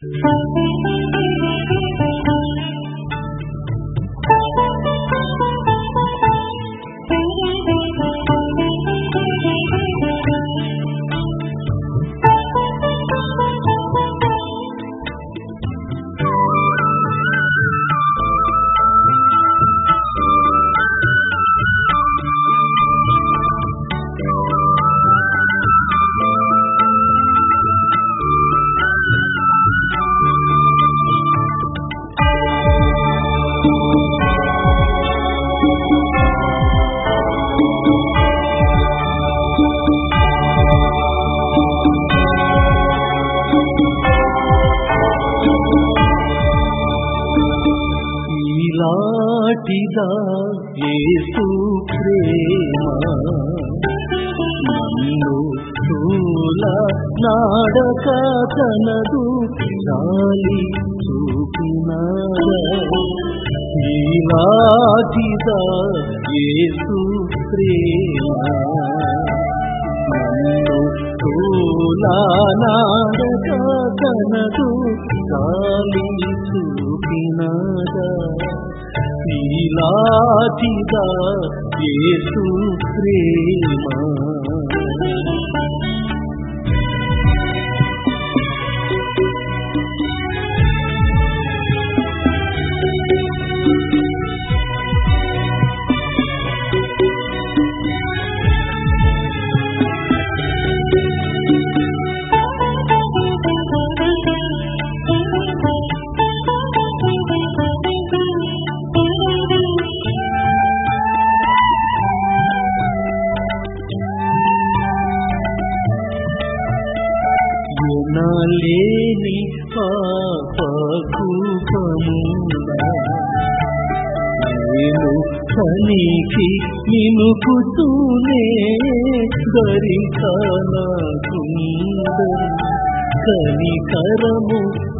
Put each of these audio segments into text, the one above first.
ఈలాటిదా యేసు ప్రేమ నన్ను తూల నాడక తనదు చాలి చూపినాడ ఈలాటిదా యేసు ప్రేమ నన్ను తూల నాడక తనదు చాలి చూపినాడా నీలాటిదా యేసు ప్రేమ ఎనలేని పాపకూపమున నేను కనికి నినుకుతూనే ధరించనకుందరు కనికరము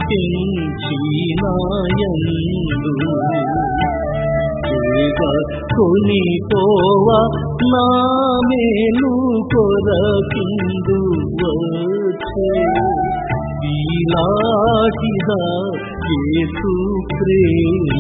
పెంచినాయందు కొని పోవ నా మేలు కొరకిందు వచ్చే ఈలాటిదా యేసు ప్రేమ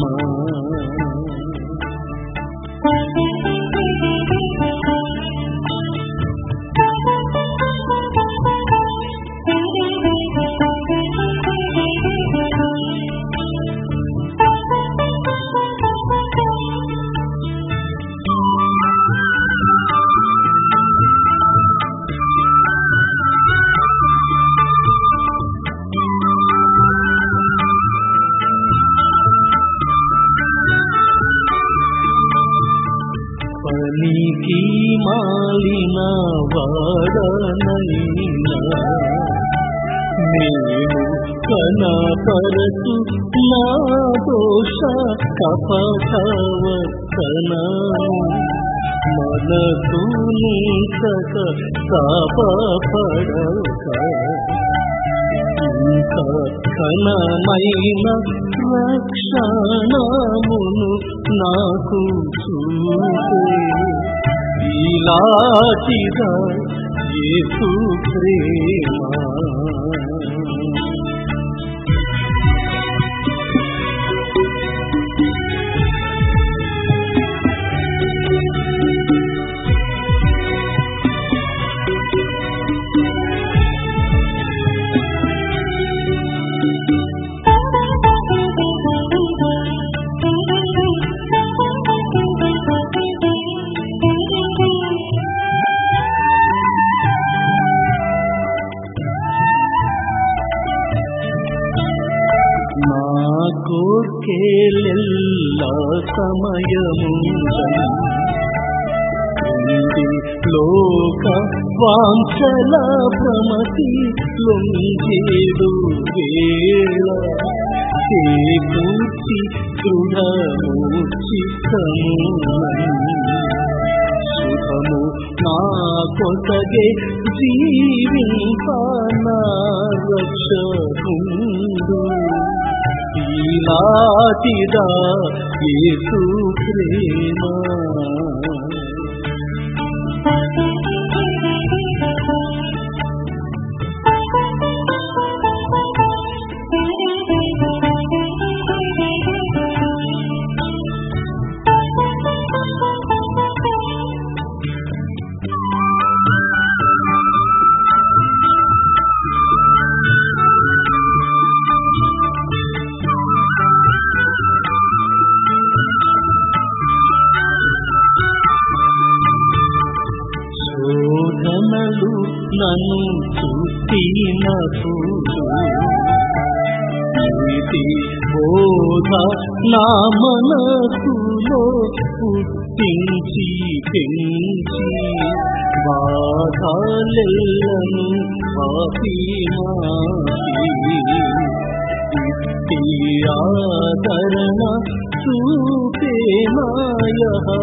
పనికి మాలిన వాడనైనా నేను కనపరచు నా దోష కపటవతన మనసు నీకక కాపడక ఇంక ఘనమైన రక్షణమును నాకు చూపే ఇలాటిగా యేసు ప్రేమ నా కోర్కెలెల్ల సమయము లోక వాంఛల భ్రమతి లొంగేడు వేళ చేకూర్చి దృఢమూర్చి శుభము నా కొసగే జీవింప నా రక్షకుండు ఈలాటిదా యేసు ప్రేమ నీతి బోధ నా మనసులో పుట్టించి పెంచి బాధలెల్లను పాపి ఇట్టి ఆదరణ చూపే మాయ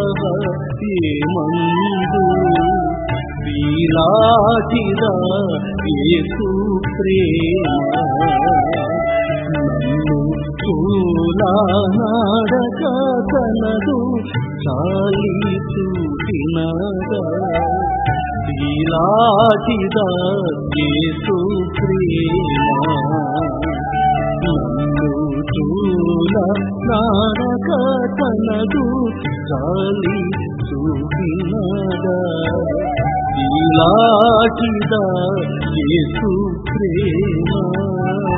ఏమందు వీలాటిదా యేసు ప్రేమ నన్ను చూలానాడక తనదు చాలి చూపినగా వీలాటిదా యేసు ప్రేమ నన్ను చూల నాడక తనదు చాలి చూపినగా ఇలాటిదా యేసు ప్రేమ